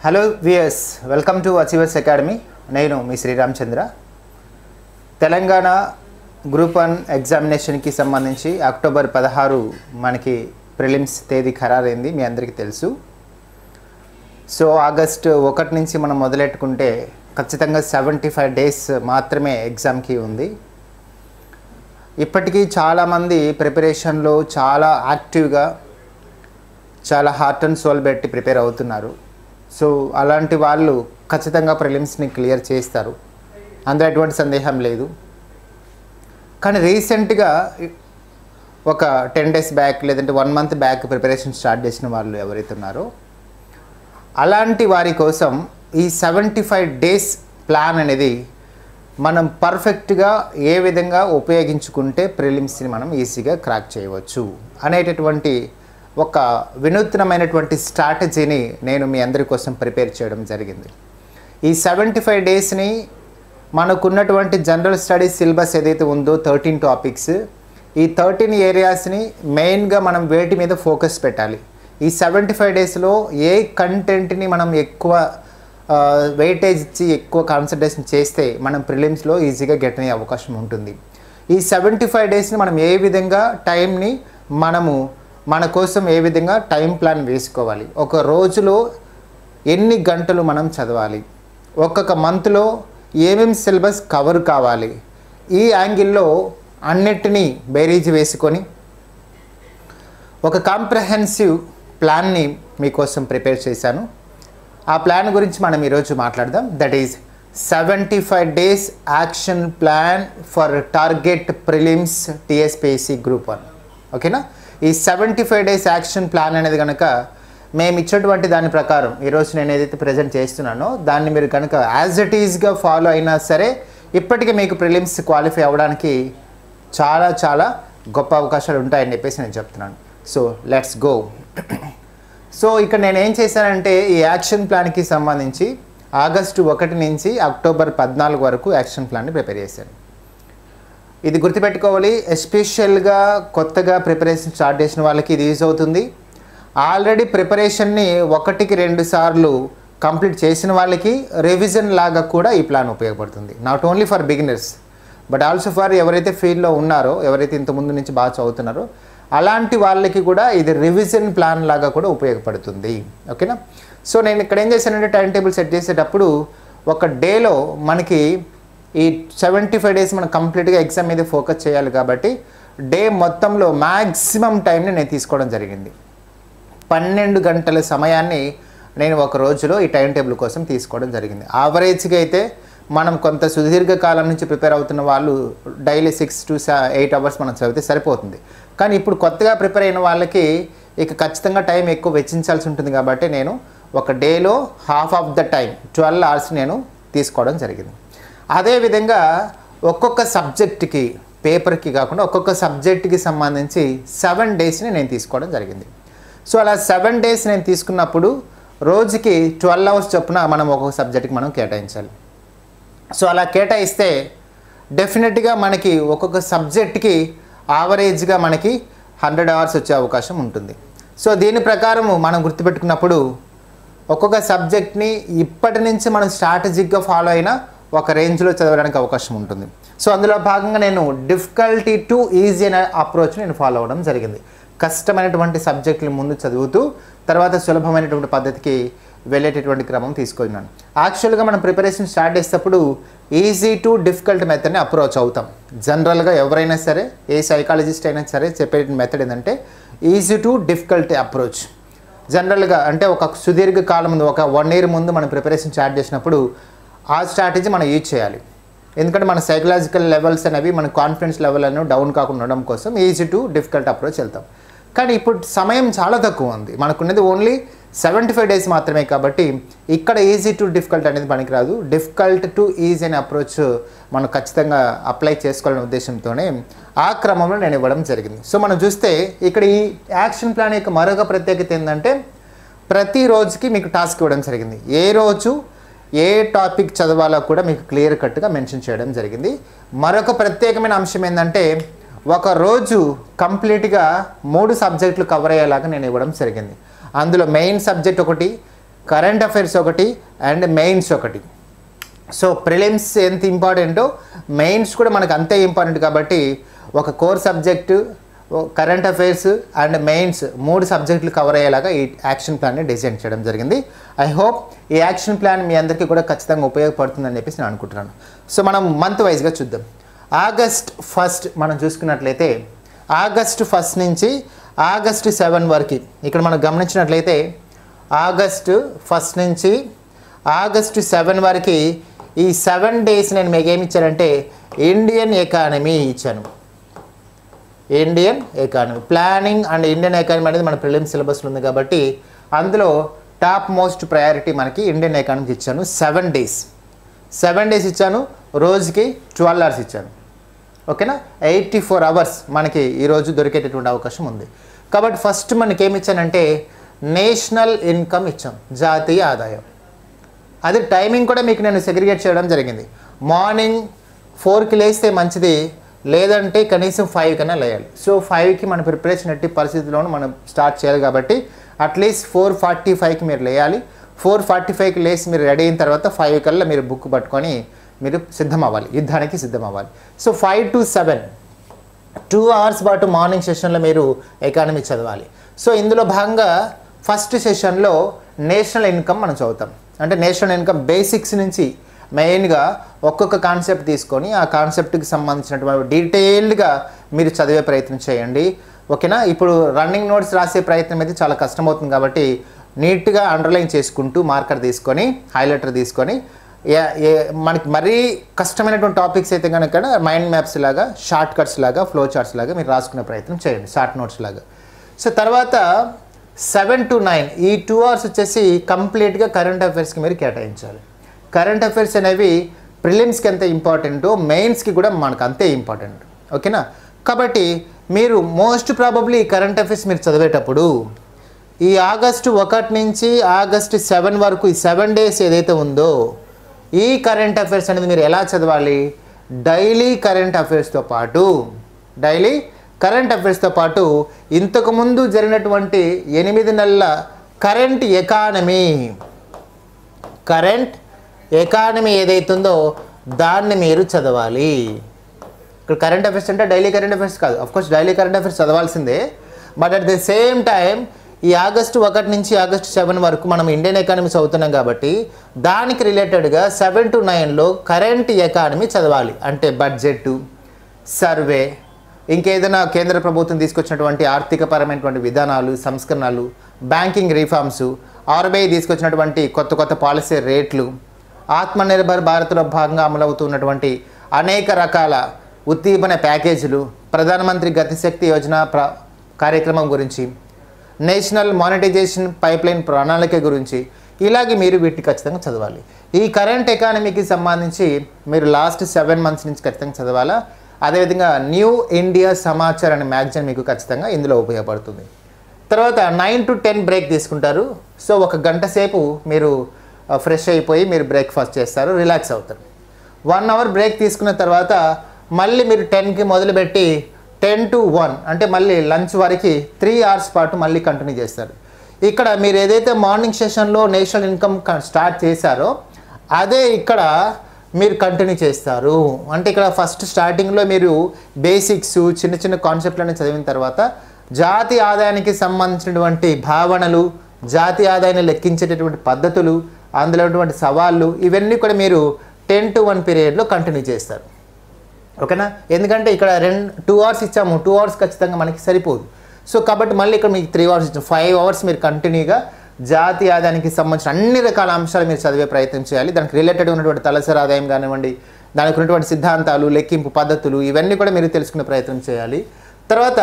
hello VS welcome to achievers academy నేను మీ Sriramachandra Telangana group one ఎగ్జామినేషన్కి సంబంధించి అక్టోబర్ పదహారు మనకి ప్రిలిమ్స్ తేదీ ఖరారైంది మీ అందరికీ తెలుసు సో ఆగస్ట్ ఒకటి నుంచి మనం మొదలెట్టుకుంటే ఖచ్చితంగా సెవెంటీ ఫైవ్ డేస్ మాత్రమే ఎగ్జామ్కి ఉంది ఇప్పటికీ చాలామంది ప్రిపరేషన్లో చాలా యాక్టివ్గా చాలా హార్ట్ అండ్ సోల్ పెట్టి ప్రిపేర్ అవుతున్నారు సో అలాంటి వాళ్ళు ఖచ్చితంగా ప్రిలిమ్స్ని క్లియర్ చేస్తారు అందులో ఎటువంటి సందేహం లేదు కానీ రీసెంట్గా ఒక టెన్ డేస్ బ్యాక్ లేదంటే one month back preparation start చేసిన వాళ్ళు ఎవరైతే ఉన్నారో అలాంటి వారి కోసం ఈ సెవెంటీ ఫైవ్ డేస్ ప్లాన్ అనేది మనం పర్ఫెక్ట్గా ఏ విధంగా ఉపయోగించుకుంటే ప్రిలిమ్స్ని మనం ఈజీగా క్రాక్ చేయవచ్చు అనేటటువంటి ఒక వినూత్నమైనటువంటి స్ట్రాటజీని నేను మీ అందరి కోసం ప్రిపేర్ చేయడం జరిగింది ఈ సెవెంటీ ఫైవ్ డేస్ని మనకున్నటువంటి జనరల్ స్టడీస్ సిలబస్ ఏదైతే ఉందో థర్టీన్ టాపిక్స్ ఈ థర్టీన్ ఏరియాస్ని మెయిన్గా మనం వేటి మీద ఫోకస్ పెట్టాలి ఈ సెవెంటీ ఫైవ్ డేస్లో ఏ కంటెంట్ని మనం ఎక్కువ వెయిటేజ్ ఇచ్చి ఎక్కువ కాన్సన్ట్రేషన్ చేస్తే మనం ప్రిలిమ్స్లో ఈజీగా గెట్ అయ్యే అవకాశం ఉంటుంది ఈ సెవెంటీ ఫైవ్ డేస్ని మనం ఏ విధంగా టైంని మనము మన కోసం ఏ విధంగా టైం ప్లాన్ వేసుకోవాలి ఒక రోజులో ఎన్ని గంటలు మనం చదవాలి ఒక్కొక్క మంత్లో ఏమేమి సిలబస్ కవర్ కావాలి ఈ యాంగిల్లో అన్నిటినీ బేరీజ్ వేసుకొని ఒక కాంప్రహెన్సివ్ ప్లాన్ని మీకోసం ప్రిపేర్ చేశాను ఆ ప్లాన్ గురించి మనం ఈరోజు మాట్లాడదాం that is seventy five days action plan for target prelims TSPSC group one ఓకేనా ఈ seventy five days action plan అనేది కనుక మేము ఇచ్చేటువంటి దాని ప్రకారం ఈరోజు నేను ఏదైతే ప్రజెంట్ చేస్తున్నానో దాన్ని మీరు కనుక యాజ్ ఇట్ ఈజ్గా ఫాలో అయినా సరే ఇప్పటికీ మీకు ప్రిలిమ్స్ క్వాలిఫై అవ్వడానికి చాలా చాలా గొప్ప అవకాశాలు ఉంటాయని చెప్పేసి నేను చెప్తున్నాను సో లెట్స్ గో సో ఇక్కడ నేను ఏం చేశానంటే ఈ యాక్షన్ ప్లాన్కి సంబంధించి ఆగస్టు ఒకటి నుంచి అక్టోబర్ పద్నాలుగు వరకు యాక్షన్ ప్లాన్ని ప్రిపేర్ చేశాను ఇది గుర్తుపెట్టుకోవాలి ఎస్పెషల్గా కొత్తగా ప్రిపరేషన్ స్టార్ట్ చేసిన వాళ్ళకి ఇది యూజ్ అవుతుంది ఆల్రెడీ ప్రిపరేషన్ని ఒకటికి రెండు సార్లు కంప్లీట్ చేసిన వాళ్ళకి రివిజన్ లాగా కూడా ఈ ప్లాన్ ఉపయోగపడుతుంది not only for beginners but also for ఎవరైతే ఫీల్డ్లో ఉన్నారో ఎవరైతే ఇంతకుముందు నుంచి బాగా చదువుతున్నారో అలాంటి వాళ్ళకి కూడా ఇది రివిజన్ ప్లాన్ లాగా కూడా ఉపయోగపడుతుంది ఓకేనా సో నేను ఇక్కడ ఏం చేశానంటే టైం టేబుల్ సెట్ చేసేటప్పుడు ఒక డేలో మనకి ఈ సెవెంటీ ఫైవ్ డేస్ మనం కంప్లీట్గా ఎగ్జామ్ మీద ఫోకస్ చేయాలి కాబట్టి డే మొత్తంలో మ్యాక్సిమం టైంని నేను తీసుకోవడం జరిగింది పన్నెండు గంటల సమయాన్ని నేను ఒక రోజులో ఈ టైం టేబుల్ కోసం తీసుకోవడం జరిగింది యావరేజ్గా అయితే మనం కొంత సుదీర్ఘ కాలం నుంచి ప్రిపేర్ అవుతున్న వాళ్ళు daily six to eight hours మనం చదివితే సరిపోతుంది కానీ ఇప్పుడు కొత్తగా ప్రిపేర్ అయిన వాళ్ళకి ఇక ఖచ్చితంగా టైం ఎక్కువ వెచ్చించాల్సి ఉంటుంది కాబట్టి నేను ఒక డేలో half of the time twelve hours నేను తీసుకోవడం జరిగింది అదేవిధంగా ఒక్కొక్క సబ్జెక్ట్కి పేపర్కి కాకుండా ఒక్కొక్క సబ్జెక్ట్కి సంబంధించి సెవెన్ డేస్ని నేను తీసుకోవడం జరిగింది సో అలా సెవెన్ డేస్ నేను తీసుకున్నప్పుడు రోజుకి ట్వెల్వ్ అవర్స్ చొప్పున మనం ఒక్కొక్క సబ్జెక్ట్కి మనం కేటాయించాలి సో అలా కేటాయిస్తే డెఫినెట్గా మనకి ఒక్కొక్క సబ్జెక్ట్కి యావరేజ్గా మనకి హండ్రెడ్ అవర్స్ వచ్చే అవకాశం ఉంటుంది సో దీని ప్రకారము మనం గుర్తుపెట్టుకున్నప్పుడు ఒక్కొక్క సబ్జెక్ట్ని ఇప్పటి నుంచి మనం స్ట్రాటజిక్గా ఫాలో అయినా ఒక రేంజ్లో చదవడానికి అవకాశం ఉంటుంది సో అందులో భాగంగా నేను డిఫికల్టీ టు ఈజీ అనే అప్రోచ్ నేను ఫాలో అవ్వడం జరిగింది కష్టమైనటువంటి సబ్జెక్టులు ముందు చదువుతూ తర్వాత సులభమైనటువంటి పద్ధతికి వెళ్ళేటటువంటి క్రమం తీసుకున్నాను యాక్చువల్గా మనం ప్రిపరేషన్ స్టార్ట్ చేసేటప్పుడు ఈజీ టు డిఫికల్ట్ మెథడ్ని అప్రోచ్ అవుతాం జనరల్గా ఎవరైనా సరే ఏ సైకాలజిస్ట్ అయినా సరే చెప్పే మెథడ్ ఏంటంటే ఈజీ టు డిఫికల్ట్ అప్రోచ్ జనరల్గా అంటే ఒక సుదీర్ఘ కాలం ముందు ఒక వన్ ఇయర్ ముందు మనం ప్రిపరేషన్ స్టార్ట్ చేసినప్పుడు ఆ స్ట్రాటజీ మనం యూజ్ చేయాలి ఎందుకంటే మన సైకలాజికల్ లెవెల్స్ అనేవి మన కాన్ఫిడెన్స్ లెవెల్ అనేవి డౌన్ కాకుండా ఉండడం కోసం ఈజీ టు డిఫికల్ట్ అప్రోచ్ వెళ్తాం కానీ ఇప్పుడు సమయం చాలా తక్కువ ఉంది మనకున్నది ఓన్లీ సెవెంటీ ఫైవ్ డేస్ మాత్రమే కాబట్టి ఇక్కడ ఈజీ టు డిఫికల్ట్ అనేది పనికిరాదు డిఫికల్ట్ టు ఈజీ అనే అప్రోచ్ మనం ఖచ్చితంగా అప్లై చేసుకోవాలనే ఉద్దేశంతోనే ఆ క్రమంలో నేను ఇవ్వడం జరిగింది సో మనం చూస్తే ఇక్కడ ఈ యాక్షన్ ప్లాన్ యొక్క మరొక ప్రత్యేకత ఏంటంటే ప్రతి రోజుకి మీకు టాస్క్ ఇవ్వడం జరిగింది ఏ రోజు ఏ టాపిక్ చదవాలో కూడా మీకు క్లియర్ కట్గా మెన్షన్ చేయడం జరిగింది మరొక ప్రత్యేకమైన అంశం ఏంటంటే ఒక రోజు కంప్లీట్గా మూడు సబ్జెక్టులు కవర్ అయ్యేలాగా నేను ఇవ్వడం జరిగింది అందులో మెయిన్ సబ్జెక్ట్ ఒకటి కరెంట్ అఫైర్స్ ఒకటి అండ్ మెయిన్స్ ఒకటి సో ప్రిలిమ్స్ ఎంత ఇంపార్టెంటో మెయిన్స్ కూడా మనకు అంతే ఇంపార్టెంట్ కాబట్టి ఒక core subject current affairs and mains మూడు సబ్జెక్టులు కవర్ అయ్యేలాగా ఈ యాక్షన్ ప్లాన్ని డిజైన్ చేయడం జరిగింది ఐ హోప్ ఈ యాక్షన్ ప్లాన్ మీ అందరికీ కూడా ఖచ్చితంగా ఉపయోగపడుతుందని చెప్పేసి నేను అనుకుంటున్నాను సో మనం మంత్ వైజ్గా చూద్దాం ఆగస్ట్ ఫస్ట్ మనం చూసుకున్నట్లయితే ఆగస్ట్ ఫస్ట్ నుంచి ఆగస్ట్ సెవెన్ వరకు ఇక్కడ మనం గమనించినట్లయితే ఆగస్టు ఫస్ట్ నుంచి ఆగస్టు సెవెన్ వరకు ఈ సెవెన్ డేస్ నేను మీకు ఏమి ఇచ్చానంటే ఇండియన్ ఎకానమీ ఇచ్చాను Indian economy planning and Indian economy అనేది మన ప్రిలిమ్ సిలబస్లో ఉంది కాబట్టి అందులో టాప్ మోస్ట్ ప్రయారిటీ మనకి ఇండియన్ ఎకానమీకి ఇచ్చాను సెవెన్ డేస్ సెవెన్ డేస్ ఇచ్చాను రోజుకి ట్వెల్వ్ అవర్స్ ఇచ్చాను ఓకేనా ఎయిటీ ఫోర్ అవర్స్ మనకి ఈరోజు దొరికేటటువంటి అవకాశం ఉంది కాబట్టి ఫస్ట్ మనకి ఏమి ఇచ్చానంటే నేషనల్ ఇన్కమ్ ఇచ్చాం జాతీయ ఆదాయం అది టైమింగ్ కూడా మీకు నేను సెగ్రిగేట్ చేయడం జరిగింది మార్నింగ్ ఫోర్కి లేస్తే మంచిది లేదంటే కనీసం ఫైవ్ కన్నా లేయాలి సో ఫైవ్కి మన ప్రిపరేషన్ ఎట్టి పరిస్థితిలోనూ మనం స్టార్ట్ చేయాలి కాబట్టి అట్లీస్ట్ ఫోర్ ఫార్టీ ఫైవ్కి మీరు లేయాలి ఫోర్ ఫార్టీ ఫైవ్కి లేసి మీరు రెడీ అయిన తర్వాత ఫైవ్ కల్లా మీరు బుక్ పట్టుకొని మీరు సిద్ధం అవ్వాలి యుద్ధానికి సిద్ధం అవ్వాలి so five to seven two hours పాటు మార్నింగ్ సెషన్లో మీరు ఎకానమీ చదవాలి సో ఇందులో భాగంగా ఫస్ట్ సెషన్లో నేషనల్ ఇన్కమ్ మనం చదువుతాం అంటే నేషనల్ ఇన్కమ్ బేసిక్స్ నుంచి మెయిన్గా ఒక్కొక్క కాన్సెప్ట్ తీసుకొని ఆ కాన్సెప్ట్కి సంబంధించినటువంటి డీటెయిల్డ్గా మీరు చదివే ప్రయత్నం చేయండి ఓకేనా ఇప్పుడు రన్నింగ్ నోట్స్ రాసే ప్రయత్నం అయితే చాలా కష్టమవుతుంది కాబట్టి నీట్గా అండర్లైన్ చేసుకుంటూ మార్కర్ తీసుకొని హైలైటర్ తీసుకొని ఏ- ఏ- మనకి మరీ కష్టమైనటువంటి టాపిక్స్ అయితే కనుక మైండ్ మ్యాప్స్ లాగా షార్ట్ కట్స్ లాగా ఫ్లో చార్ట్స్ లాగా మీరు రాసుకునే ప్రయత్నం చేయండి షార్ట్ నోట్స్ లాగా సో తర్వాత సెవెన్ టు నైన్ ఈ టూ అవర్స్ వచ్చేసి కంప్లీట్గా కరెంట్ అఫైర్స్కి మీరు కేటాయించాలి కరెంట్ అఫైర్స్ అనేవి ప్రిలిమ్స్కి ఎంత ఇంపార్టెంటో మెయిన్స్కి కూడా మనకు అంతే ఇంపార్టెంట్ ఓకేనా కాబట్టి మీరు మోస్ట్ ప్రాబబ్లీ కరెంట్ అఫైర్స్ మీరు చదివేటప్పుడు ఈ ఆగస్టు ఒకటి నుంచి ఆగస్టు సెవెన్ వరకు ఈ సెవెన్ డేస్ ఏదైతే ఉందో ఈ కరెంట్ అఫైర్స్ అనేది మీరు ఎలా చదవాలి డైలీ కరెంట్ అఫైర్స్తో పాటు డైలీ కరెంట్ అఫైర్స్తో పాటు ఇంతకుముందు జరిగినటువంటి ఎనిమిది నెలల కరెంట్ ఎకానమీ కరెంట్ ఎకానమీ ఏదైతుందో దాన్ని మీరు చదవాలి ఇక్కడ కరెంట్ అఫైర్స్ అంటే డైలీ కరెంట్ అఫైర్స్ కాదు కోర్స్ డైలీ కరెంట్ అఫైర్స్ చదవాల్సిందే but at the same time ఈ ఆగస్టు ఒకటి నుంచి ఆగస్టు సెవెన్ వరకు మనం ఇండియన్ ఎకానమీ చదువుతున్నాం కాబట్టి దానికి రిలేటెడ్గా సెవెన్ టు నైన్లో కరెంట్ ఎకానమీ చదవాలి అంటే బడ్జెట్ సర్వే ఇంకేదైనా కేంద్ర ప్రభుత్వం తీసుకొచ్చినటువంటి ఆర్థికపరమైనటువంటి విధానాలు సంస్కరణలు బ్యాంకింగ్ రిఫార్మ్స్ ఆర్బీఐ తీసుకొచ్చినటువంటి కొత్త కొత్త పాలసీ రేట్లు ఆత్మనిర్భర్ భారత్లో భాగంగా అమలవుతున్నటువంటి అనేక రకాల ఉద్దీపన ప్యాకేజీలు ప్రధానమంత్రి గతిశక్తి యోజన ప్ర కార్యక్రమం గురించి నేషనల్ మానిటైజేషన్ పైప్లైన్ ప్రణాళిక గురించి ఇలాగే మీరు వీటిని ఖచ్చితంగా చదవాలి ఈ కరెంట్ ఎకానమీకి సంబంధించి మీరు లాస్ట్ సెవెన్ మంత్స్ నుంచి ఖచ్చితంగా చదవాలా అదేవిధంగా న్యూ ఇండియా సమాచార్ అనే మ్యాగజైన్ మీకు ఖచ్చితంగా ఇందులో ఉపయోగపడుతుంది తర్వాత నైన్ టు టెన్ బ్రేక్ తీసుకుంటారు సో ఒక గంట సేపు మీరు ఫ్రెష్ అయిపోయి మీరు బ్రేక్ఫాస్ట్ చేస్తారు రిలాక్స్ అవుతారు వన్ అవర్ బ్రేక్ తీసుకున్న తర్వాత మళ్ళీ మీరు టెన్కి మొదలుపెట్టి టెన్ టు వన్ అంటే మళ్ళీ లంచ్ వరకు త్రీ అవర్స్ పాటు మళ్ళీ కంటిన్యూ చేస్తారు ఇక్కడ మీరు ఏదైతే మార్నింగ్ సెషన్లో నేషనల్ ఇన్కమ్ స్టార్ట్ చేశారో అదే ఇక్కడ మీరు కంటిన్యూ చేస్తారు అంటే ఇక్కడ ఫస్ట్ స్టార్టింగ్లో మీరు బేసిక్స్ చిన్న చిన్న కాన్సెప్ట్లను చదివిన తర్వాత జాతి ఆదాయానికి సంబంధించినటువంటి భావనలు జాతి ఆదాయాన్ని లెక్కించేటటువంటి పద్ధతులు అందులో ఉన్నటువంటి సవాళ్ళు ఇవన్నీ కూడా మీరు టెన్ టు వన్ పీరియడ్లో కంటిన్యూ చేస్తారు ఓకేనా ఎందుకంటే ఇక్కడ రెండు టూ అవర్స్ ఇచ్చాము టూ అవర్స్ ఖచ్చితంగా మనకి సరిపోదు సో కాబట్టి మళ్ళీ ఇక్కడ మీకు త్రీ అవర్స్ ఇచ్చాము ఫైవ్ అవర్స్ మీరు కంటిన్యూగా జాతి ఆదాయానికి సంబంధించిన అన్ని రకాల అంశాలు మీరు చదివే ప్రయత్నం చేయాలి దానికి రిలేటెడ్ ఉన్నటువంటి తలసరి ఆదాయం కానివ్వండి దానికి ఉన్నటువంటి సిద్ధాంతాలు లెక్కింపు పద్ధతులు ఇవన్నీ కూడా మీరు తెలుసుకునే ప్రయత్నం చేయాలి తర్వాత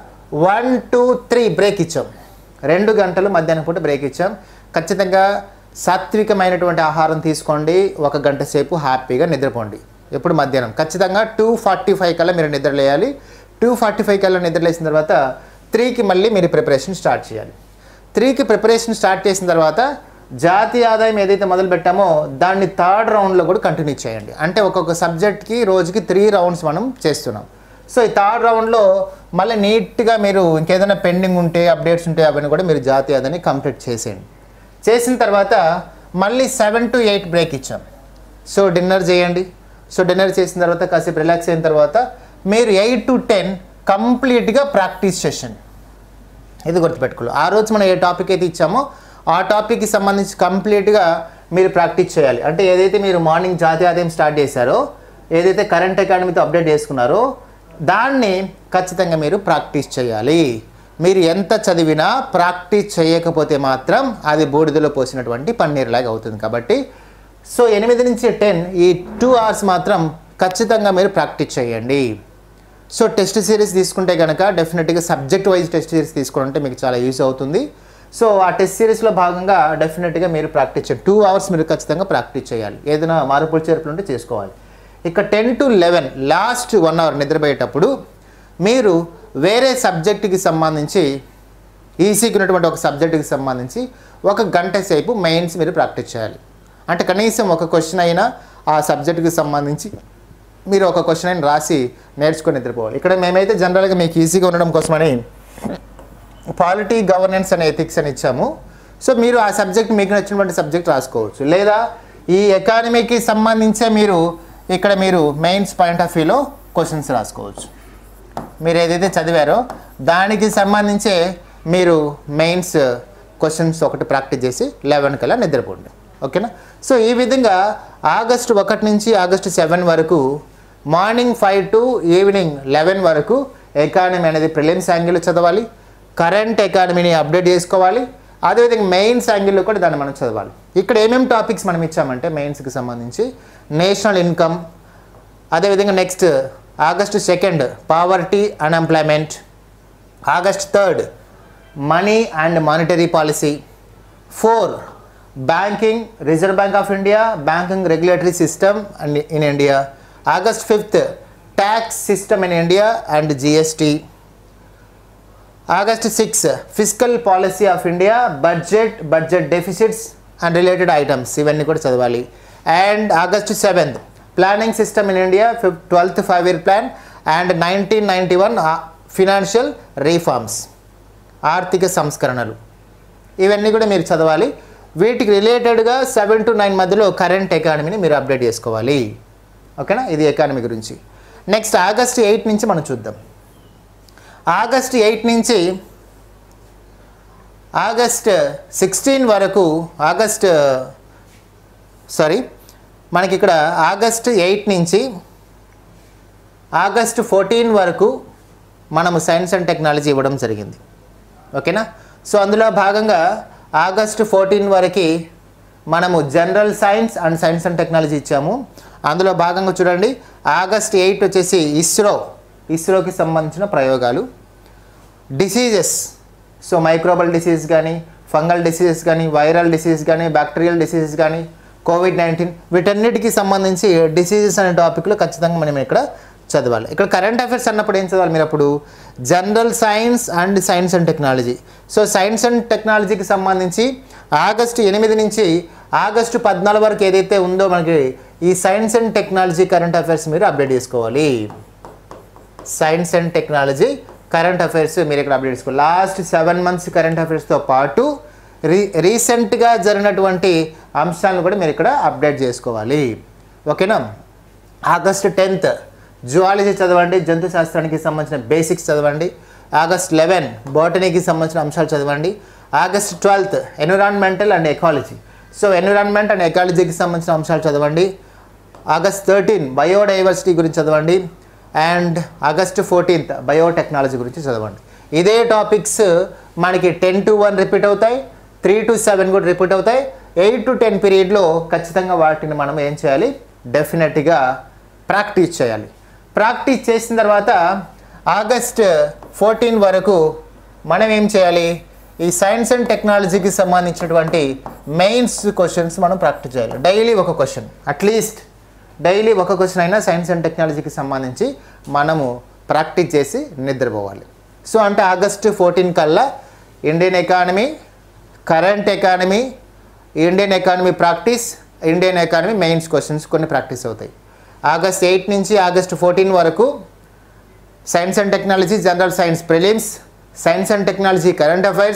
వన్ టూ త్రీ బ్రేక్ ఇచ్చాం రెండు గంటలు మధ్యాహ్నం పూట బ్రేక్ ఇచ్చాం ఖచ్చితంగా సాత్వికమైనటువంటి ఆహారం తీసుకోండి ఒక గంట సేపు హ్యాపీగా నిద్రపోండి ఎప్పుడు మధ్యాహ్నం ఖచ్చితంగా టూ ఫార్టీ ఫైవ్ కల్లా మీరు నిద్రలేయాలి టూ ఫార్టీ ఫైవ్ కల్లా నిద్రలేసిన తర్వాత త్రీకి మళ్ళీ మీరు ప్రిపరేషన్ స్టార్ట్ చేయాలి త్రీకి ప్రిపరేషన్ స్టార్ట్ చేసిన తర్వాత జాతీయ ఆదాయం ఏదైతే మొదలు పెట్టామో దాన్ని థర్డ్ రౌండ్లో కూడా కంటిన్యూ చేయండి అంటే ఒక్కొక్క సబ్జెక్ట్కి రోజుకి త్రీ రౌండ్స్ మనం చేస్తున్నాం సో ఈ థర్డ్ రౌండ్లో మళ్ళీ నీట్గా మీరు ఇంకేదైనా పెండింగ్ ఉంటే అప్డేట్స్ ఉంటే అవన్నీ కూడా మీరు జాతీయ ఆదాయాన్ని కంప్లీట్ చేసేయండి చేసిన తర్వాత మళ్ళీ సెవెన్ టు ఎయిట్ బ్రేక్ ఇచ్చాం సో డిన్నర్ చేయండి సో డిన్నర్ చేసిన తర్వాత కాసేపు రిలాక్స్ అయిన తర్వాత మీరు ఎయిట్ టు టెన్ కంప్లీట్గా ప్రాక్టీస్ సెషన్ ఇది గుర్తుపెట్టుకోవాలి ఆ రోజు మనం ఏ టాపిక్ అయితే ఇచ్చామో ఆ టాపిక్కి సంబంధించి కంప్లీట్గా మీరు ప్రాక్టీస్ చేయాలి అంటే ఏదైతే మీరు మార్నింగ్ జాతీయ ఆదాయం స్టార్ట్ చేశారో ఏదైతే కరెంట్ అకాడమీతో అప్డేట్ చేసుకున్నారో దాన్ని ఖచ్చితంగా మీరు ప్రాక్టీస్ చేయాలి మీరు ఎంత చదివినా ప్రాక్టీస్ చేయకపోతే మాత్రం అది బూడిదలో పోసినటువంటి పన్నీర్లాగా అవుతుంది కాబట్టి సో ఎనిమిది నుంచి టెన్ ఈ టూ అవర్స్ మాత్రం ఖచ్చితంగా మీరు ప్రాక్టీస్ చేయండి సో టెస్ట్ సిరీస్ తీసుకుంటే కనుక డెఫినెట్గా సబ్జెక్ట్ వైజ్ టెస్ట్ సిరీస్ తీసుకుంటే మీకు చాలా యూజ్ అవుతుంది సో ఆ టెస్ట్ సిరీస్లో భాగంగా డెఫినెట్గా మీరు ప్రాక్టీస్ చేయండి టూ అవర్స్ మీరు ఖచ్చితంగా ప్రాక్టీస్ చేయాలి ఏదైనా మార్పులు చేర్పులు ఉంటే చేసుకోవాలి ఇక ten to eleven last one hour నిద్రపోయేటప్పుడు మీరు వేరే సబ్జెక్టుకి సంబంధించి ఈసీకి ఉన్నటువంటి ఒక సబ్జెక్టుకి సంబంధించి ఒక గంట సేపు మెయిన్స్ మీరు ప్రాక్టీస్ చేయాలి అంటే కనీసం ఒక క్వశ్చన్ అయినా ఆ సబ్జెక్టుకి సంబంధించి మీరు ఒక క్వశ్చన్ అయినా రాసి నేర్చుకొని నిద్రపోవాలి ఇక్కడ మేమైతే జనరల్గా మీకు ఈజీగా ఉండడం కోసమని పాలిటీ గవర్నెన్స్ అండ్ ఎథిక్స్ అని ఇచ్చాము సో మీరు ఆ సబ్జెక్ట్ మీకు నచ్చినటువంటి సబ్జెక్ట్ రాసుకోవచ్చు లేదా ఈ ఎకానమీకి సంబంధించే మీరు ఇక్కడ మీరు మెయిన్స్ పాయింట్ ఆఫ్ వ్యూలో క్వశ్చన్స్ రాసుకోవచ్చు మీరు ఏదైతే చదివారో దానికి సంబంధించే మీరు మెయిన్స్ క్వశ్చన్స్ ఒకటి ప్రాక్టీస్ చేసి లెవెన్ కల్లా నిద్రపోండి ఓకేనా సో ఈ విధంగా ఆగస్టు ఒకటి నుంచి ఆగస్టు సెవెన్ వరకు morning five to evening eleven వరకు ఎకానమీ అనేది ప్రిలిమ్స్ యాంగిల్ చదవాలి కరెంట్ ఎకానమీని అప్డేట్ చేసుకోవాలి అదేవిధంగా మెయిన్స్ యాంగిల్లో కూడా దాన్ని మనం చదవాలి ఇక్కడ ఏమేమి టాపిక్స్ మనం ఇచ్చామంటే మెయిన్స్కి సంబంధించి నేషనల్ ఇన్కమ్ అదేవిధంగా next August second poverty unemployment August third money and monetary policy four banking Reserve Bank of India banking regulatory system and in India August fifth tax system in India and GST August six fiscal policy of India budget budget deficits and related items ఇవన్నీ కూడా చదవాలి and August seventh planning system in India fifth twelfth five year plan and nineteen ninety one financial reforms ఆర్థిక సంస్కరణలు ఇవన్నీ కూడా మీరు చదవాలి వీటికి రిలేటెడ్గా సెవెన్ టు నైన్ మధ్యలో కరెంట్ ఎకానమీని మీరు అప్డేట్ చేసుకోవాలి ఓకేనా ఇది ఎకానమీ గురించి నెక్స్ట్ ఆగస్ట్ ఎయిట్ నుంచి మనం చూద్దాం ఆగస్ట్ ఎయిట్ నుంచి ఆగస్ట్ సిక్స్టీన్ వరకు ఆగస్ట్ సారీ మనకి ఇక్కడ ఆగస్ట్ ఎయిట్ నుంచి ఆగస్ట్ ఫోర్టీన్ వరకు మనము సైన్స్ అండ్ టెక్నాలజీ ఇవ్వడం జరిగింది ఓకేనా సో అందులో భాగంగా ఆగస్ట్ ఫోర్టీన్ వరకు మనము general science and science and technology ఇచ్చాము అందులో భాగంగా చూడండి ఆగస్ట్ ఎయిట్ వచ్చేసి ఇస్రో ఇస్రోకి సంబంధించిన ప్రయోగాలు డిసీజెస్ సో మైక్రోబల్ డిసీజ్ కానీ ఫంగల్ డిసీజెస్ కానీ వైరల్ డిసీజ్ కానీ బ్యాక్టీరియల్ డిసీజెస్ కానీ కోవిడ్ నైన్టీన్ వీటన్నిటికి సంబంధించి డిసీజెస్ అనే టాపిక్లో ఖచ్చితంగా మనం ఇక్కడ చదవాలి ఇక్కడ కరెంట్ అఫైర్స్ అన్నప్పుడు ఏం చదవాలి మీరు అప్పుడు general science and science and technology so science and టెక్నాలజీకి సంబంధించి ఆగస్టు ఎనిమిది నుంచి ఆగస్టు పద్నాలుగు వరకు ఏదైతే ఉందో మనకి ఈ science and technology current affairs మీరు అప్డేట్ చేసుకోవాలి science and technology current affairs మీరు ఇక్కడ అప్డేట్ చేసుకోవాలి లాస్ట్ సెవెన్ మంత్స్ కరెంట్ అఫైర్స్తో పాటు రీ రీసెంట్గా జరిగినటువంటి అంశాలను కూడా మీరు ఇక్కడ అప్డేట్ చేసుకోవాలి ఓకేనా ఆగస్ట్ టెన్త్ జువాలజీ చదవండి జంతు శాస్త్రానికి సంబంధించిన బేసిక్స్ చదవండి ఆగస్ట్ లెవెన్ బాటనీకి సంబంధించిన అంశాలు చదవండి August twelfth environmental and ecology so environment and ఎకాలజీకి సంబంధించిన అంశాలు చదవండి ఆగస్ట్ థర్టీన్ బయోడైవర్సిటీ గురించి చదవండి అండ్ ఆగస్ట్ ఫోర్టీన్త్ బయోటెక్నాలజీ గురించి చదవండి ఇదే టాపిక్స్ మనకి టెన్ టు వన్ రిపీట్ అవుతాయి త్రీ టు సెవెన్ కూడా రిపీట్ అవుతాయి ఎయిట్ టు టెన్ పీరియడ్లో ఖచ్చితంగా వాటిని మనం ఏం చేయాలి డెఫినెట్గా ప్రాక్టీస్ చేయాలి ప్రాక్టీస్ చేసిన తర్వాత ఆగస్ట్ ఫోర్టీన్ వరకు మనం ఏం చేయాలి ఈ సైన్స్ అండ్ టెక్నాలజీకి సంబంధించినటువంటి మెయిన్స్ క్వశ్చన్స్ మనం ప్రాక్టీస్ చేయాలి డైలీ ఒక క్వశ్చన్ అట్లీస్ట్ డైలీ ఒక క్వశ్చన్ అయినా సైన్స్ అండ్ టెక్నాలజీకి సంబంధించి మనము ప్రాక్టీస్ చేసి నిద్రపోవాలి సో అంటే ఆగస్టు ఫోర్టీన్ కల్లా Indian economy current economy Indian economy practice Indian economy mains questions కొన్ని ప్రాక్టీస్ అవుతాయి ఆగస్ట్ ఎయిట్ నుంచి ఆగస్ట్ ఫోర్టీన్ వరకు science and technology general science prelims science and technology current affairs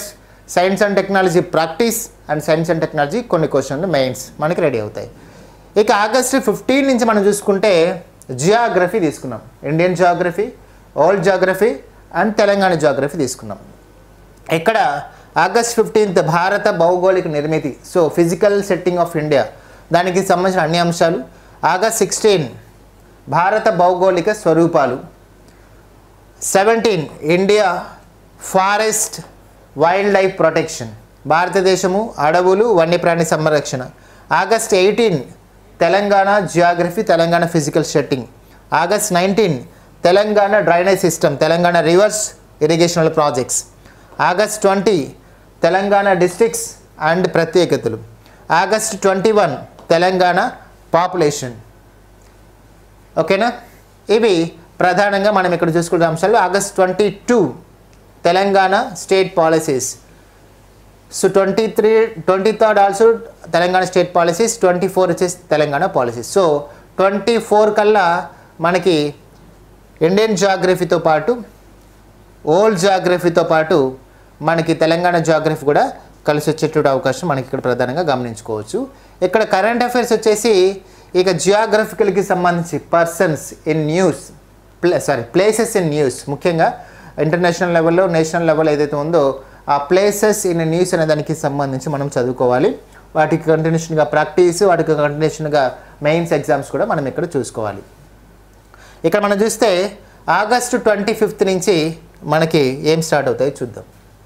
science and technology practice and science and technology కొన్ని క్వశ్చన్లు mains మనకి ready అవుతాయి ఇక August fifteen నుంచి మనం చూసుకుంటే జియోగ్రఫీ తీసుకున్నాం Indian geography world geography and Telangana geography తీసుకున్నాం ఇక్కడ ఆగస్ట్ ఫిఫ్టీన్త్ భారత భౌగోళిక నిర్మితి so physical setting of India దానికి సంబంధించిన అన్ని అంశాలు ఆగస్ట్ సిక్స్టీన్ భారత భౌగోళిక స్వరూపాలు seventeen India forest wild life protection భారతదేశము అడవులు వన్యప్రాణి సంరక్షణ August eighteen Telangana geography Telangana physical setting August nineteen Telangana drainage system Telangana rivers irrigational projects August twenty Telangana districts and ప్రత్యేకతలు August twenty one Telangana population ఓకేనా ఇవి ప్రధానంగా మనం ఇక్కడ చూసుకునే అంశాలు August twenty two Telangana state policies so twenty three twenty third also Telangana state policies twenty four వచ్చేసి Telangana policies so twenty four కల్లా మనకి ఇండియన్ జాగ్రఫీతో పాటు ఓల్డ్ జాగ్రఫీతో పాటు మనకి తెలంగాణ జాగ్రఫీ కూడా కలిసి వచ్చేటువంటి అవకాశం మనకి ఇక్కడ ప్రధానంగా గమనించుకోవచ్చు ఇక్కడ కరెంట్ అఫైర్స్ వచ్చేసి ఇక జియోగ్రఫికల్కి సంబంధించి persons in news play sorry places in news ముఖ్యంగా ఇంటర్నేషనల్ లెవెల్లో నేషనల్ లెవెల్ ఏదైతే ఉందో ఆ ప్లేసెస్ ఇన్ న్యూస్ అనే దానికి సంబంధించి మనం చదువుకోవాలి వాటికి కంటిన్యూషన్గా ప్రాక్టీస్ వాటికి కంటిన్యూషన్గా మెయిన్స్ ఎగ్జామ్స్ కూడా మనం ఇక్కడ చూసుకోవాలి ఇక్కడ మనం చూస్తే ఆగస్టు ట్వంటీ ఫిఫ్త్ నుంచి మనకి ఏం స్టార్ట్ అవుతాయో చూద్దాం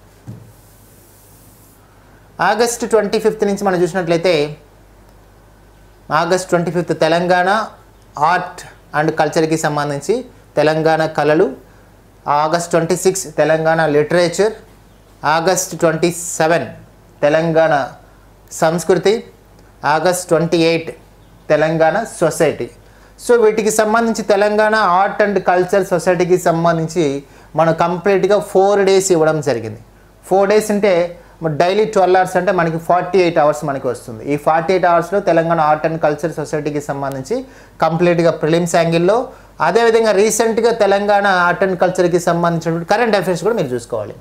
ఆగస్ట్ ట్వంటీ ఫిఫ్త్ నుంచి మనం చూసినట్లయితే August twenty fifth Telangana art and కల్చర్కి సంబంధించి తెలంగాణ కళలు August twenty six Telangana literature August twenty seven Telangana సంస్కృతి August twenty eight Telangana society so వీటికి సంబంధించి తెలంగాణ ఆర్ట్ అండ్ కల్చర్ సొసైటీకి సంబంధించి మనం కంప్లీట్గా ఫోర్ డేస్ ఇవ్వడం జరిగింది ఫోర్ డేస్ అంటే డైలీ ట్వెల్వ్ అవర్స్ అంటే మనకి ఫార్టీ ఎయిట్ అవర్స్ మనకి వస్తుంది ఈ ఫార్టీ ఎయిట్ అవర్స్లో తెలంగాణ ఆర్ట్ అండ్ కల్చర్ సొసైటీకి సంబంధించి కంప్లీట్గా ప్రిలిమ్స్ యాంగిల్లో అదేవిధంగా రీసెంట్గా తెలంగాణ ఆర్ట్ అండ్ కల్చర్కి సంబంధించినటువంటి కరెంట్ అఫైర్స్ కూడా మీరు చూసుకోవాలి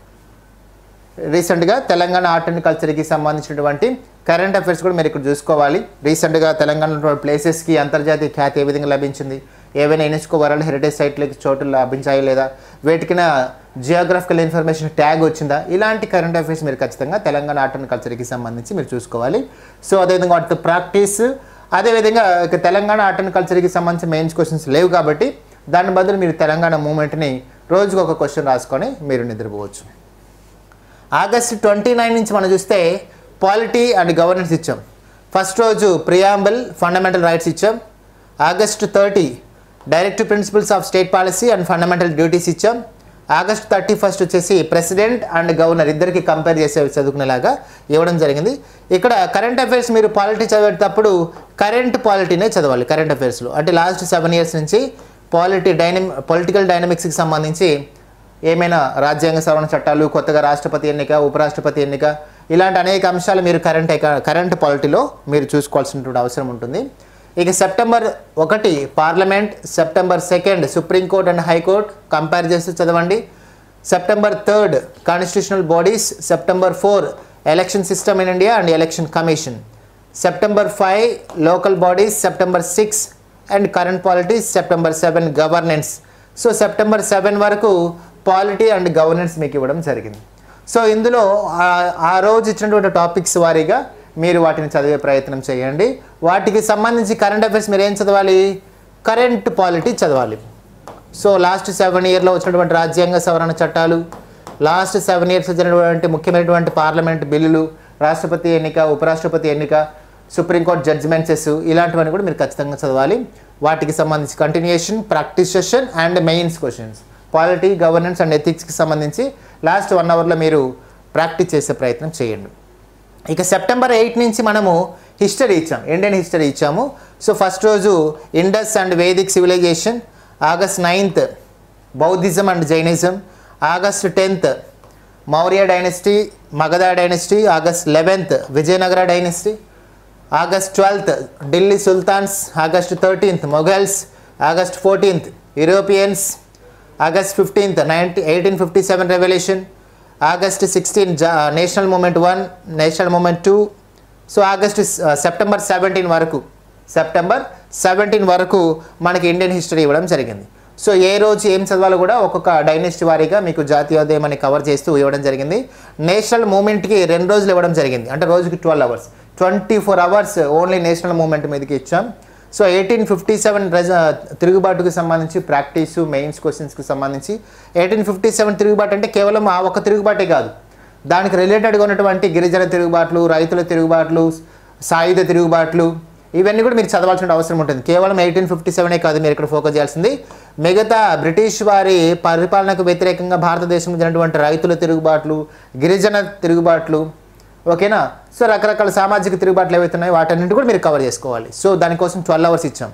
రీసెంట్గా తెలంగాణ ఆర్ట్ అండ్ కల్చర్కి సంబంధించినటువంటి కరెంట్ అఫైర్స్ కూడా మీరు ఇక్కడ చూసుకోవాలి రీసెంట్గా తెలంగాణ ప్లేసెస్కి అంతర్జాతీయ ఖ్యాతి ఏ విధంగా లభించింది ఏవైనా యునెస్కో వరల్డ్ హెరిటేజ్ సైట్లకి చోటులు లభించాయి లేదా వేటికైనా జియోగ్రఫికల్ ఇన్ఫర్మేషన్ ట్యాగ్ వచ్చిందా ఇలాంటి కరెంట్ అఫైర్స్ మీరు ఖచ్చితంగా తెలంగాణ ఆర్ట్ అండ్ కల్చర్కి సంబంధించి మీరు చూసుకోవాలి సో అదేవిధంగా వాటితో ప్రాక్టీస్ అదేవిధంగా ఇక తెలంగాణ ఆర్ట్ అండ్ కల్చర్కి సంబంధించి మెయిన్స్ క్వశ్చన్స్ లేవు కాబట్టి దాని బదులు మీరు తెలంగాణ మూమెంట్ని రోజుకు ఒక క్వశ్చన్ రాసుకొని మీరు నిద్రపోవచ్చు ఆగస్ట్ ట్వంటీ నైన్ నుంచి మనం చూస్తే పాలిటీ అండ్ గవర్నెన్స్ ఇచ్చాం ఫస్ట్ రోజు ప్రియాంబుల్ ఫండమెంటల్ రైట్స్ ఇచ్చాం August thirty directive principles of state policy and fundamental duties ఇచ్చాం ఆగస్ట్ థర్టీ ఫస్ట్ వచ్చేసి ప్రెసిడెంట్ అండ్ గవర్నర్ ఇద్దరికి కంపేర్ చేసే చదువుకునేలాగా ఇవ్వడం జరిగింది ఇక్కడ కరెంట్ అఫైర్స్ మీరు పాలిటీ చదివేటప్పుడు కరెంట్ పాలిటీనే చదవాలి కరెంట్ అఫైర్స్లో అంటే లాస్ట్ సెవెన్ ఇయర్స్ నుంచి పాలిటీ డైనమి పొలిటికల్ డైనమిక్స్కి సంబంధించి ఏమైనా రాజ్యాంగ సవరణ చట్టాలు కొత్తగా రాష్ట్రపతి ఎన్నిక ఉపరాష్ట్రపతి ఎన్నిక ఇలాంటి అనేక అంశాలు మీరు కరెంట్ ఎక- కరెంట్ పాలిటీలో మీరు చూసుకోవాల్సినటువంటి అవసరం ఉంటుంది ఇక సెప్టెంబర్ ఒకటి parliament September second Supreme Court and High Court compare చేస్తూ చదవండి September third constitutional bodies September four election system in India and election commission September five local bodies September six and current polities September seven governance so September seven వరకు polity and governance మీకు ఇవ్వడం జరిగింది so ఇందులో ఆ- ఆ రోజు ఇచ్చినటువంటి topics వారీగా మీరు వాటిని చదివే ప్రయత్నం చేయండి వాటికి సంబంధించి కరెంట్ అఫైర్స్ మీరు ఏం చదవాలి కరెంట్ పాలిటీ చదవాలి సో లాస్ట్ సెవెన్ ఇయర్లో వచ్చినటువంటి రాజ్యాంగ సవరణ చట్టాలు లాస్ట్ సెవెన్ ఇయర్స్ వచ్చినటువంటి ముఖ్యమైనటువంటి పార్లమెంట్ బిల్లులు రాష్ట్రపతి ఎన్నిక ఉపరాష్ట్రపతి ఎన్నిక సుప్రీంకోర్టు జడ్జిమెంట్సెస్ ఇలాంటివన్నీ కూడా మీరు ఖచ్చితంగా చదవాలి వాటికి సంబంధించి continuation practice session and mains questions polity governance and ఎథిక్స్కి సంబంధించి లాస్ట్ వన్ అవర్లో మీరు ప్రాక్టీస్ చేసే ప్రయత్నం చేయండి ఇక సెప్టెంబర్ ఎయిట్ నుంచి మనము హిస్టరీ ఇచ్చాం ఇండియన్ హిస్టరీ ఇచ్చాము సో ఫస్ట్ రోజు Indus and Vedic civilization August ninth Buddhism and Jainism August tenth Maurya dynasty Magadha dynasty August eleventh Vijayanagara dynasty August twelfth Delhi sultans August thirteenth Mughals August fourteenth Europeans August fifteenth ninety eighteen fifty seven revolution August sixteen జా national movement one national movement two so August September seventeen వరకు September seventeen వరకు మనకి Indian history ఇవ్వడం జరిగింది so ఏ రోజు ఏం చదవాలో కూడా ఒక్కొక్క డైనెస్టీ వారీగా మీకు జాతీయోదయం అని కవర్ చేస్తూ ఇవ్వడం జరిగింది నేషనల్ మూమెంట్కి రెండు రోజులు ఇవ్వడం జరిగింది అంటే రోజుకి twelve hours twenty four hours only national movement మీదకి ఇచ్చాం సో ఎయిటీన్ ఫిఫ్టీ సెవెన్ తిరుగుబాటుకు సంబంధించి ప్రాక్టీస్ మెయిన్స్ క్వశ్చన్స్కి సంబంధించి ఎయిటీన్ ఫిఫ్టీ సెవెన్ తిరుగుబాటు అంటే కేవలం ఆ ఒక్క తిరుగుబాటే కాదు దానికి రిలేటెడ్గా ఉన్నటువంటి గిరిజన తిరుగుబాట్లు రైతుల తిరుగుబాట్లు సాయుధ తిరుగుబాట్లు ఇవన్నీ కూడా మీరు చదవాల్సిన అవసరం ఉంటుంది కేవలం ఎయిటీన్ ఫిఫ్టీ సెవెనే కాదు మీరు ఇక్కడ ఫోకస్ చేయాల్సింది మిగతా బ్రిటిష్ వారి పరిపాలనకు వ్యతిరేకంగా భారతదేశం జరిగినటువంటి రైతుల తిరుగుబాట్లు గిరిజన తిరుగుబాట్లు ఓకేనా సో రకరకాల సామాజిక తిరుగుబాట్లు ఏవైతే ఉన్నాయో వాటన్నింటి కూడా మీరు కవర్ చేసుకోవాలి సో దానికోసం ట్వెల్వ్ అవర్స్ ఇచ్చాం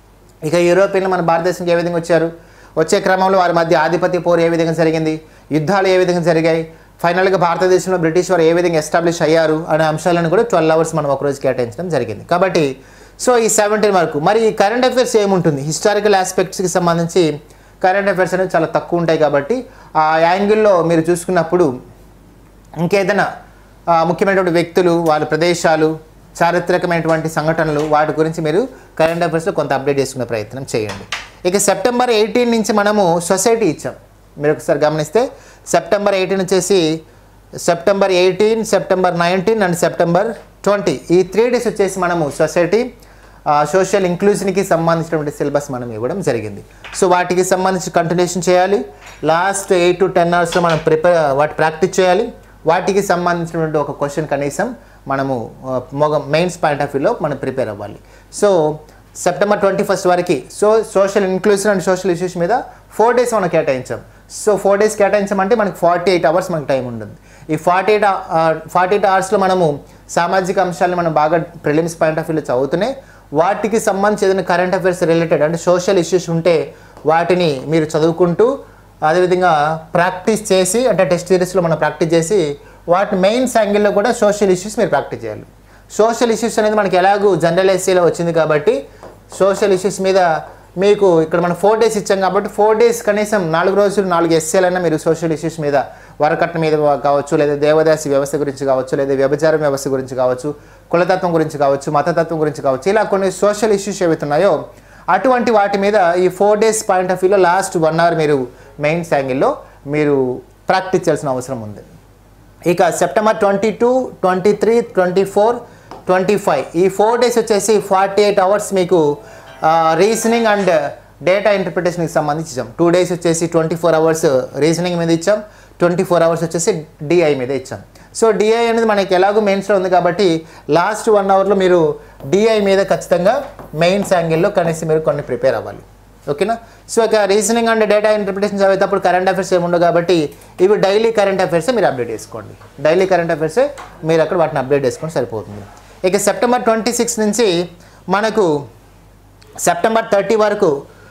ఇక యూరోపియన్లు మన భారతదేశంకి ఏ విధంగా వచ్చారు వచ్చే క్రమంలో వారి మధ్య ఆధిపత్య పోరు ఏ విధంగా జరిగింది యుద్ధాలు ఏ విధంగా జరిగాయి ఫైనల్గా భారతదేశంలో బ్రిటిష్ వారు ఏ విధంగా ఎస్టాబ్లిష్ అయ్యారు అనే అంశాలను కూడా ట్వెల్వ్ అవర్స్ మనం ఒకరోజు కేటాయించడం జరిగింది కాబట్టి సో ఈ సెవెంటీన్ వరకు మరి ఈ కరెంట్ అఫైర్స్ ఏముంటుంది హిస్టారికల్ ఆస్పెక్ట్స్కి సంబంధించి కరెంట్ అఫైర్స్ అనేవి చాలా తక్కువ ఉంటాయి కాబట్టి ఆ యాంగిల్లో మీరు చూసుకున్నప్పుడు ఇంకేదైనా ఆ, ముఖ్యమైనటువంటి వ్యక్తులు వాళ్ళ ప్రదేశాలు చారిత్రకమైనటువంటి సంఘటనలు వాటి గురించి మీరు కరెంట్ అఫైర్స్లో కొంత అప్డేట్ చేసుకునే ప్రయత్నం చేయండి ఇక సెప్టెంబర్ ఎయిటీన్ నుంచి మనము సొసైటీ ఇచ్చాం మీరు ఒకసారి గమనిస్తే సెప్టెంబర్ ఎయిటీన్ వచ్చేసి September eighteen September nineteen and September twenty ఈ త్రీ డేస్ వచ్చేసి మనము సొసైటీ సోషల్ ఇంక్లూజన్కి సంబంధించినటువంటి సిలబస్ మనం ఇవ్వడం జరిగింది సో వాటికి సంబంధించి కంటిన్యూషన్ చేయాలి లాస్ట్ ఎయిట్ టు టెన్ అవర్స్లో మనం ప్రిపేర్ వాటి ప్రాక్టీస్ చేయాలి వాటికి సంబంధించినటువంటి ఒక క్వశ్చన్ కనీసం మనము ఆ, మొగ మెయిన్స్ పాయింట్ ఆఫ్ వ్యూలో మనం ప్రిపేర్ అవ్వాలి సో సెప్టెంబర్ ట్వంటీ ఫస్ట్ వరకు so social inclusion and social issues మీద ఫోర్ డేస్ మనం కేటాయించాం సో ఫోర్ డేస్ కేటాయించామంటే మనకి ఫార్టీ ఎయిట్ అవర్స్ మనకి టైం ఉంటుంది ఈ ఫార్టీ ఎయిట్ ఫార్టీ ఎయిట్ అవర్స్లో మనము సామాజిక అంశాలను మనం బాగా ప్రిలిమ్స్ పాయింట్ ఆఫ్ వ్యూలో చదువుతూనే వాటికి సంబంధించి ఏదైనా కరెంట్ అఫైర్స్ రిలేటెడ్ అంటే సోషల్ ఇష్యూస్ ఉంటే వాటిని మీరు చదువుకుంటూ అదేవిధంగా ప్రాక్టీస్ చేసి అంటే టెస్ట్ సిరీస్లో మనం ప్రాక్టీస్ చేసి వాటి మెయిన్స్ యాంగిల్లో కూడా సోషల్ ఇష్యూస్ మీరు ప్రాక్టీస్ చేయాలి సోషల్ ఇష్యూస్ అనేది మనకి ఎలాగూ జనరల్ ఎస్సీలో వచ్చింది కాబట్టి సోషల్ ఇష్యూస్ మీద మీకు ఇక్కడ మనం ఫోర్ డేస్ ఇచ్చాం కాబట్టి ఫోర్ డేస్ కనీసం నాలుగు రోజులు నాలుగు ఎస్ఏలైనా మీరు సోషల్ ఇష్యూస్ మీద వరకట్న మీద కావచ్చు లేదా దేవదాసి వ్యవస్థ గురించి కావచ్చు లేదా వ్యభిచారం వ్యవస్థ గురించి కావచ్చు కులతత్వం గురించి కావచ్చు మతతత్వం గురించి కావచ్చు ఇలా కొన్ని సోషల్ ఇష్యూస్ ఏవైతున్నాయో అటువంటి వాటి మీద ఈ ఫోర్ డేస్ పాయింట్ ఆఫ్ వ్యూలో లాస్ట్ వన్ అవర్ మీరు మెయిన్స్ యాంగిల్లో మీరు ప్రాక్టీస్ చేయాల్సిన అవసరం ఉంది ఇక September twenty two twenty three twenty four twenty five ఈ ఫోర్ డేస్ వచ్చేసి ఫార్టీ ఎయిట్ అవర్స్ మీకు రీజనింగ్ అండ్ డేటా ఇంటర్ప్రిటేషన్కి సంబంధించి ఇచ్చాం టూ డేస్ వచ్చేసి ట్వంటీ ఫోర్ అవర్స్ రీజనింగ్ మీద ఇచ్చాం ట్వంటీ ఫోర్ అవర్స్ వచ్చేసి డిఐ మీద ఇచ్చాం సో డిఐ అనేది మనకి ఎలాగో మెయిన్స్లో ఉంది కాబట్టి లాస్ట్ వన్ అవర్లో మీరు డిఐ మీద ఖచ్చితంగా మెయిన్స్ యాంగిల్లో కనీసం మీరు కొన్ని ప్రిపేర్ అవ్వాలి ఓకేనా సో ఇక రీజనింగ్ అండ్ డేటా ఇంటర్ప్రిటేషన్ చదివేటప్పుడు కరెంట్ అఫైర్స్ ఏమి ఉండవు కాబట్టి ఇవి డైలీ కరెంట్ అఫైర్స్ మీరు అప్డేట్ చేసుకోండి డైలీ కరెంట్ అఫైర్స్ మీరు అక్కడ వాటిని అప్డేట్ చేసుకొని సరిపోతుంది ఇక సెప్టెంబర్ ట్వంటీ సిక్స్ నుంచి మనకు సెప్టెంబర్ థర్టీ వరకు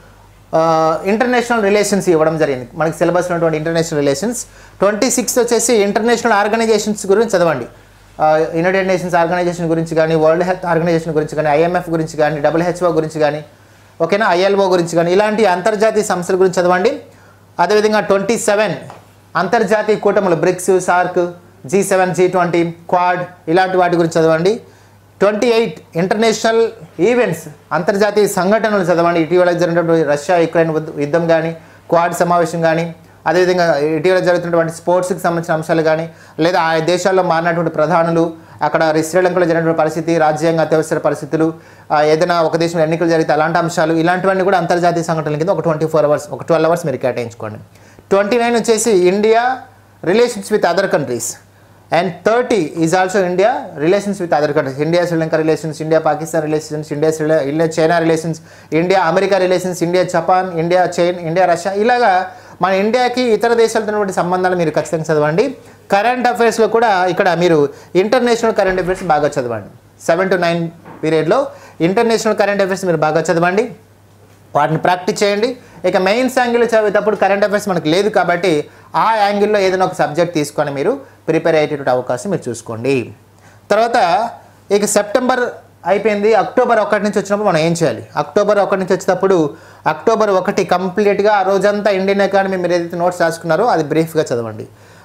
ఇంటర్నేషనల్ రిలేషన్స్ ఇవ్వడం జరిగింది మనకి సిలబస్ ఉన్నటువంటి ఇంటర్నేషనల్ రిలేషన్స్ ట్వంటీ సిక్స్త్ వచ్చేసి ఇంటర్నేషనల్ ఆర్గనైజేషన్స్ గురించి చదవండి యునైటెడ్ నేషన్స్ ఆర్గనైజేషన్ గురించి కానీ వరల్డ్ హెల్త్ ఆర్గనైజేషన్ గురించి కానీ ఐఎంఎఫ్ గురించి కానీ డబ్ల్యూహెచ్ఓ గురించి కానీ ఓకేనా ఐఎల్ఓ గురించి కానీ ఇలాంటి అంతర్జాతీయ సంస్థల గురించి చదవండి అదేవిధంగా ట్వంటీ సెవెన్ అంతర్జాతీయ కూటములు BRICS SAARC G seven G twenty Quad ఇలాంటి వాటి గురించి చదవండి ట్వంటీ ఎయిట్ ఇంటర్నేషనల్ ఈవెంట్స్ అంతర్జాతీయ సంఘటనలు చదవండి ఇటీవల జరిగినటువంటి రష్యా యుక్రెయిన్ యుద్ధ- యుద్ధం కానీ క్వాడ్ సమావేశం కానీ అదేవిధంగా ఇటీవల జరుగుతున్నటువంటి స్పోర్ట్స్కి సంబంధించిన అంశాలు కానీ లేదా ఆ దేశాల్లో మారినటువంటి ప్రధానులు అక్కడ శ్రీలంకలో జరిగినటువంటి పరిస్థితి రాజ్యాంగ అత్యవసర పరిస్థితులు ఆ, ఏదైనా ఒక దేశంలో ఎన్నికలు జరిగితే అలాంటి అంశాలు ఇలాంటివన్నీ కూడా అంతర్జాతీయ సంఘటనల కింద ఒక ట్వంటీ ఫోర్ అవర్స్ ఒక ట్వెల్వ్ అవర్స్ మీరు కేటాయించుకోండి ట్వంటీ నైన్ వచ్చేసి India relations with other countries and thirty is also India relations with other countries India Sri Lanka relations India Pakistan relations India శ్రీల India China relations India America relations India Japan India China India Russia ఇలాగా మన ఇండియాకి ఇతర దేశాలతో ఉన్నటువంటి సంబంధాలు మీరు ఖచ్చితంగా చదవండి కరెంట్ అఫైర్స్లో కూడా ఇక్కడ మీరు ఇంటర్నేషనల్ కరెంట్ అఫైర్స్ బాగా చదవండి సెవెన్ టు నైన్ పీరియడ్లో ఇంటర్నేషనల్ కరెంట్ అఫైర్స్ మీరు బాగా చదవండి వాటిని ప్రాక్టీస్ చేయండి ఇక మెయిన్స్ యాంగిల్ చదివేటప్పుడు కరెంట్ అఫైర్స్ మనకు లేదు కాబట్టి ఆ యాంగిల్లో ఏదైనా ఒక సబ్జెక్ట్ తీసుకొని మీరు ప్రిపేర్ అయ్యేటటువంటి అవకాశం మీరు చూసుకోండి తర్వాత ఇక సెప్టెంబర్ అయిపోయింది అక్టోబర్ ఒకటి నుంచి వచ్చినప్పుడు మనం ఏం చేయాలి అక్టోబర్ ఒకటి నుంచి వచ్చేటప్పుడు అక్టోబర్ ఒకటి కంప్లీట్గా ఆ రోజంతా ఇండియన్ ఎకానమీ మీరు ఏదైతే నోట్స్ రాసుకున్నారో అది బ్రీఫ్గా చదవండి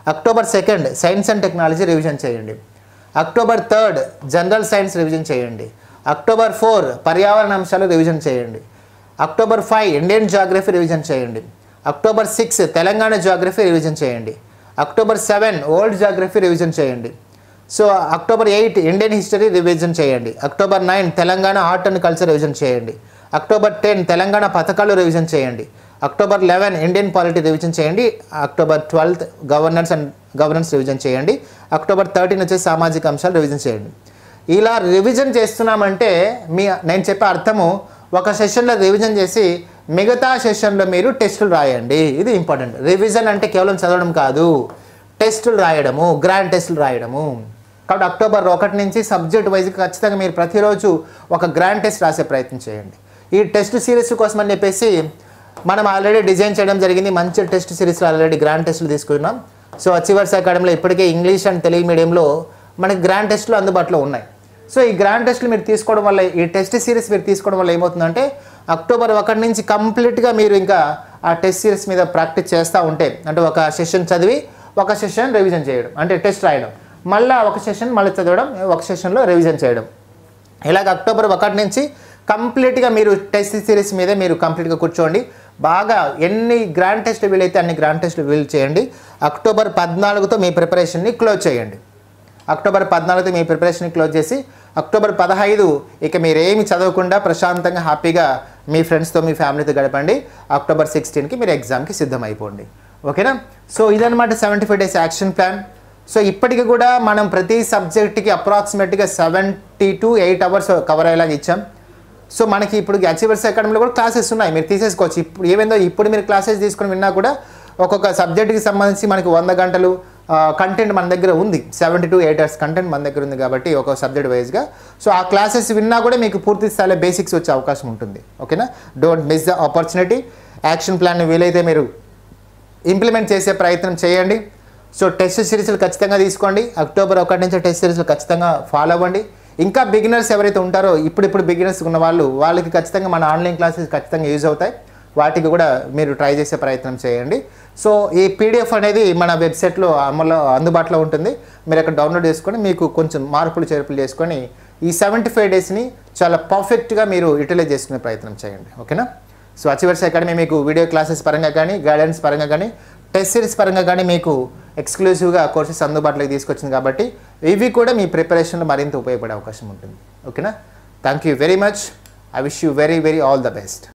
October second science and technology revision చేయండి October third general science revision చేయండి అక్టోబర్ ఫోర్ పర్యావరణ అంశాలు రివిజన్ చేయండి October five Indian geography revision చేయండి October six Telangana geography revision చేయండి October seven world geography revision చేయండి so October eight Indian history revision చేయండి October nine Telangana art and culture revision చేయండి October ten తెలంగాణ పథకాలు రివిజన్ చేయండి October eleven Indian polity revision చేయండి October twelfth governance and governance revision చేయండి October thirteen వచ్చేసి సామాజిక అంశాలు రివిజన్ చేయండి ఇలా రివిజన్ చేస్తున్నామంటే మీ నేను చెప్పే అర్థము ఒక సెషన్లో రివిజన్ చేసి మిగతా సెషన్లో మీరు టెస్టులు రాయండి ఇది ఇంపార్టెంట్ రివిజన్ అంటే కేవలం చదవడం కాదు టెస్టులు రాయడము గ్రాండ్ టెస్టులు రాయడము కాబట్టి అక్టోబర్ ఒకటి నుంచి సబ్జెక్ట్ వైజ్ ఖచ్చితంగా మీరు ప్రతిరోజు ఒక గ్రాండ్ టెస్ట్ రాసే ప్రయత్నం చేయండి ఈ టెస్ట్ సిరీస్ కోసం అని చెప్పేసి మనం ఆల్రెడీ డిజైన్ చేయడం జరిగింది మంచి టెస్ట్ సిరీస్లో ఆల్రెడీ గ్రాండ్ టెస్టులు తీసుకున్నాం సో అచీవర్స్ అకాడమీలో ఇప్పటికే ఇంగ్లీష్ అండ్ తెలుగు మీడియంలో మనకి గ్రాండ్ టెస్టులు అందుబాటులో ఉన్నాయి సో ఈ గ్రాండ్ టెస్ట్లు మీరు తీసుకోవడం వల్ల ఈ టెస్ట్ సిరీస్ మీరు తీసుకోవడం వల్ల ఏమవుతుందంటే అక్టోబర్ ఒకటి నుంచి కంప్లీట్గా మీరు ఇంకా ఆ టెస్ట్ సిరీస్ మీద ప్రాక్టీస్ చేస్తూ ఉంటే అంటే ఒక సెషన్ చదివి ఒక సెషన్ రివిజన్ చేయడం అంటే టెస్ట్ రాయడం మళ్ళీ ఒక సెషన్ మళ్ళీ చదవడం ఒక సెషన్లో రివిజన్ చేయడం ఇలాగ అక్టోబర్ ఒకటి నుంచి కంప్లీట్గా మీరు టెస్ట్ సిరీస్ మీదే మీరు కంప్లీట్గా కూర్చోండి బాగా ఎన్ని గ్రాండ్ టెస్ట్ వీలైతే అన్ని గ్రాండ్ టెస్ట్లు వీలు చేయండి అక్టోబర్ పద్నాలుగుతో మీ ప్రిపరేషన్ని క్లోజ్ చేయండి అక్టోబర్ పద్నాలుగుతో మీ ప్రిపరేషన్ క్లోజ్ చేసి అక్టోబర్ పదహైదు ఇక మీరేమి చదవకుండా ప్రశాంతంగా హ్యాపీగా మీ ఫ్రెండ్స్తో మీ ఫ్యామిలీతో గడపండి అక్టోబర్ సిక్స్టీన్కి మీరు ఎగ్జామ్కి సిద్ధమైపోండి ఓకేనా సో ఇదనమాట seventy five days action plan so ఇప్పటికి కూడా మనం ప్రతి సబ్జెక్ట్కి అప్రాక్సిమేట్గా seventy to eight hours cover అయ్యేలాగా ఇచ్చాం సో మనకి ఇప్పుడు అచీవర్స్ అకాడమీలో కూడా క్లాసెస్ ఉన్నాయి మీరు తీసేసుకోవచ్చు ఇప్పుడు ఏమైందో ఇప్పుడు మీరు క్లాసెస్ తీసుకుని విన్నా కూడా ఒక్కొక్క సబ్జెక్ట్కి సంబంధించి మనకి వంద గంటలు కంటెంట్ మన దగ్గర ఉంది seventy to eight hours content మన దగ్గర ఉంది కాబట్టి ఒక సబ్జెక్ట్ వైజ్గా సో ఆ క్లాసెస్ విన్నా కూడా మీకు పూర్తి స్థాయిలో బేసిక్స్ వచ్చే అవకాశం ఉంటుంది ఓకేనా don't miss the opportunity action plan వీలైతే మీరు ఇంప్లిమెంట్ చేసే ప్రయత్నం చేయండి సో టెస్ట్ సిరీస్లు ఖచ్చితంగా తీసుకోండి అక్టోబర్ ఒకటి నుంచి టెస్ట్ సిరీస్లు ఖచ్చితంగా ఫాలో అవ్వండి ఇంకా బిగినర్స్ ఎవరైతే ఉంటారో ఇప్పుడిప్పుడు బిగినర్స్ ఉన్న వాళ్ళు వాళ్ళకి ఖచ్చితంగా మన ఆన్లైన్ క్లాసెస్ ఖచ్చితంగా యూజ్ అవుతాయి వాటికి కూడా మీరు ట్రై చేసే ప్రయత్నం చేయండి సో ఈ పీడిఎఫ్ అనేది మన వెబ్సైట్లో అమలు అందుబాటులో ఉంటుంది మీరు అక్కడ డౌన్లోడ్ చేసుకొని మీకు కొంచెం మార్పులు చేర్పులు చేసుకొని ఈ సెవెంటీ ఫైవ్ డేస్ని చాలా పర్ఫెక్ట్గా మీరు యూటిలైజ్ చేసుకునే ప్రయత్నం చేయండి ఓకేనా సో అచీవర్స్ అకాడమీ మీకు వీడియో క్లాసెస్ పరంగా కానీ గైడెన్స్ పరంగా కానీ టెస్ట్ సిరీస్ పరంగా కానీ మీకు ఎక్స్క్లూజివ్గా కోర్సెస్ అందుబాటులోకి తీసుకొచ్చింది కాబట్టి ఇవి కూడా మీ ప్రిపరేషన్లో మరింత ఉపయోగపడే అవకాశం ఉంటుంది ఓకేనా thank you very much I wish you very very all the best